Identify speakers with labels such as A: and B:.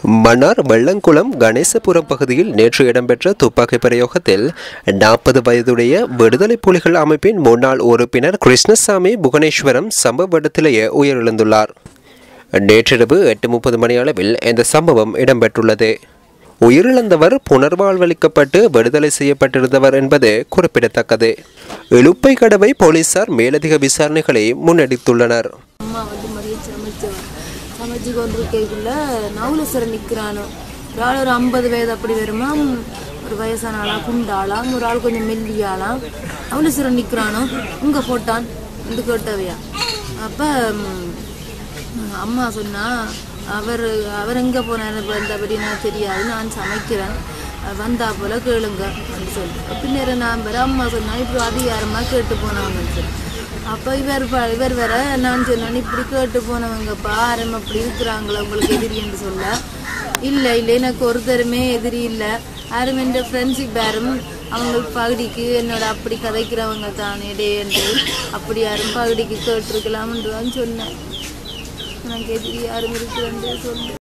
A: மன்னார் வெள்ளங்குளம் கணேசபுரம் பகுதியில் நேற்று இடம்பெற்ற துப்பாக்கி பிரயோகத்தில் நாற்பது வயதுடைய விடுதலை புலிகள் அமைப்பின் முன்னாள் உறுப்பினர் கிருஷ்ணசாமி புவனேஸ்வரம் சம்பவ இடத்திலேயே உயிரிழந்துள்ளார் நேற்றிரவு எட்டு முப்பது மணி அளவில் இந்த சம்பவம் இடம்பெற்றுள்ளது உயிரிழந்தவர் புனர்வாழ்வளிக்கப்பட்டு விடுதலை செய்யப்பட்டிருந்தவர் என்பது குறிப்பிடத்தக்கது இலுப்பை கடவை போலீசார் மேலதிக விசாரணைகளை முன்னெடுத்துள்ளனர்
B: அம்மா வந்து மதியம் சமைச்சவன் சமைச்சு கொண்டிருக்கைக்குள்ள நவுலசரை நிற்கிறானோ ஒரு ஆள் ஒரு ஐம்பது வயது அப்படி வருமா ஒரு வயசான ஆளா குண்டாளாம் ஒரு ஆள் கொஞ்சம் மெல்லியாளாம் நவுலசரன் நிற்கிறானோ இங்கே போட்டான் இந்த கேட்டவையா அப்போ அம்மா சொன்னா அவர் அவர் எங்கே போனார் வந்தபடி நான் தெரியாது நான் சமைக்கிறேன் வந்தா போல கேளுங்க அப்படின்னு சொல்லி பின்னர் நான் வேற அம்மா சொன்னா இப்படி அதிகாரமாக கேட்டு போனாங்கன்னு சொல்லி அப்போ இவர் ப- இவர் வேற நான் சொன்னேன் இப்படி கேட்டு போனவங்கப்பா ஆரம் அப்படி இருக்கிறாங்களா உங்களுக்கு எதிரி என்று சொல்ல இல்லை இல்லை எனக்கு ஒருத்தருமே எதிரி இல்லை யாரும் என் ஃப்ரெண்ட்ஷிப் யாரும் அவங்க பகுதிக்கு என்னோட அப்படி கதைக்கிறவங்க தானே டே என்று அப்படி யாரும் பகுதிக்கு கேட்டிருக்கலாம்னு தான் சொன்னேன் எனக்கு எதிரி யாரும் இருக்கிறேன் சொல்லு